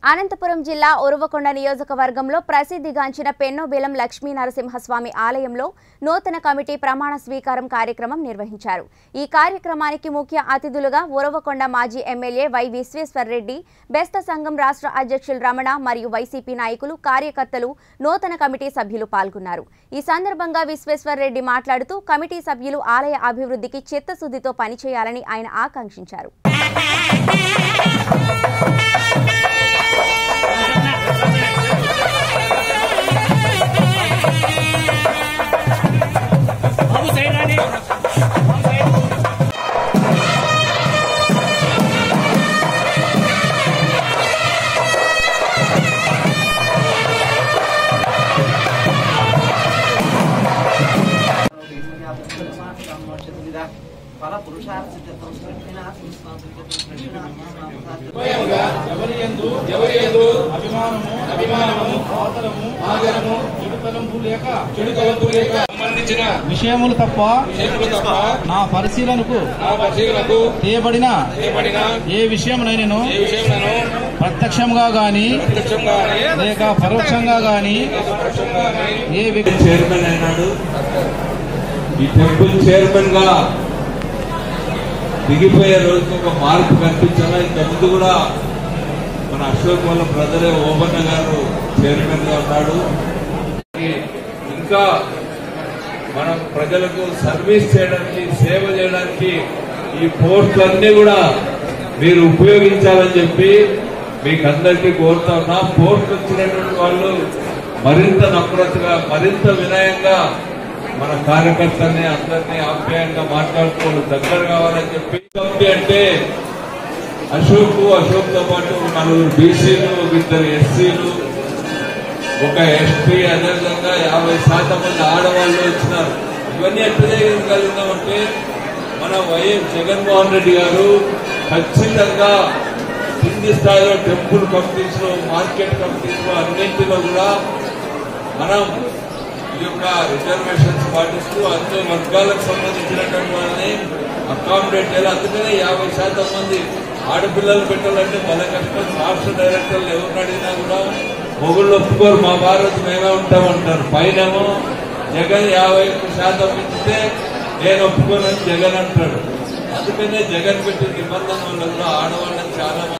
అనంతపురం జిల్లా ఉరువకొండ నియోజకవర్గంలో ప్రసిద్ధిగాంచిన పెన్నోబేలం లక్ష్మీ నరసింహస్వామి ఆలయంలో నూతన కమిటీ ప్రమాణ స్వీకారం కార్యక్రమం నిర్వహించారు ఈ కార్యక్రమానికి ముఖ్య అతిథులుగా ఉరవకొండ మాజీ ఎమ్మెల్యే వై విశ్వేశ్వర్రెడ్డి బెస్త సంఘం రాష్ట్ర అధ్యక్షులు రమణ మరియు వైసీపీ నాయకులు కార్యకర్తలు నూతన కమిటీ సభ్యులు పాల్గొన్నారు ఈ సందర్భంగా విశ్వేశ్వర్రెడ్డి మాట్లాడుతూ కమిటీ సభ్యులు ఆలయ అభివృద్ధికి చిత్తశుద్ధితో పనిచేయాలని ఆయన ఆకాంక్షించారు బాబు సైడ్ రాని బాబు సైడ్ ఫల పురుషార్థ సిద్ధిత్వం సృష్టినా ఎవరి యందు ఎవరి యందు అభిమానము అభిమానము ఆదరము ఆదరము చెడు తలంపు లేక చెడు తలంపు లేక సంబంధించిన విషయములు తప్ప విషయములు తప్ప నా పరిశీలనకు నా పరిశీలనకు చేయబడిన చేయబడిన ఏ విషయమునైనను ఏ విషయములను ప్రత్యక్షంగా గాని ప్రత్యక్షంగా లేక పరోక్షంగా గాని ఏ వ్యక్తి చైర్మన్ అయినాడు ఈ టెంపుల్ చైర్మన్ గా దిగిపోయే రోజుకి ఒక మార్పు కనిపించాలా ఇంతకుముందు కూడా మన అశోక్ వాళ్ళ బ్రదరే ఓబన్న గారు చైర్మన్ గా ఉన్నాడు ఇంకా మనం ప్రజలకు సర్వీస్ చేయడానికి సేవ చేయడానికి ఈ పోస్టులన్నీ కూడా మీరు ఉపయోగించాలని చెప్పి మీకు అందరికీ కోరుతా ఉన్నా పోస్ట్ వచ్చినటువంటి వాళ్ళు మరింత నమ్రతగా మరింత వినయంగా మన కార్యకర్తల్ని అందరినీ ఆప్యాయంగా మాట్లాడుకోవాలి దగ్గర కావాలని చెప్పి కమిటీ అంటే అశోక్ అశోక్ తో పాటు నలుగురు బీసీలు ఒక ఇద్దరు ఎస్సీలు ఒక ఎస్పీ అదేవిధంగా యాభై శాతం మంది ఆడవాళ్ళు వచ్చినారు ఇవన్నీ ఎట్లా చేయగలిగినామంటే మన వైఎస్ జగన్మోహన్ రెడ్డి గారు ఖచ్చితంగా కింది స్థాయిలో టెంపుల్ కమిటీస్ లో మార్కెట్ కమిటీస్ లో అన్నింటిలో కూడా మనం ఈ యొక్క రిజర్వేషన్స్ పాటిస్తూ అన్ని వర్గాలకు సంబంధించినటువంటి వాళ్ళని అకామిడేట్ చేయాలి అందుకనే యాభై శాతం మంది ఆడపిల్లలు పెట్టాలంటే మన కష్టం రాష్ట్ర డైరెక్టర్లు ఎవరిని అడిగినా కూడా మొగుళ్ళు ఒప్పుకోరు మా భారత్ మేమే ఉంటామంటారు పైనేమో జగన్ యాభై ఒక్క శాతం ఇస్తే నేను ఒప్పుకోనని జగన్ అంటాడు అందుకనే జగన్ పెట్టిన నిబంధనలు ఆడవాళ్ళని చాలా మంది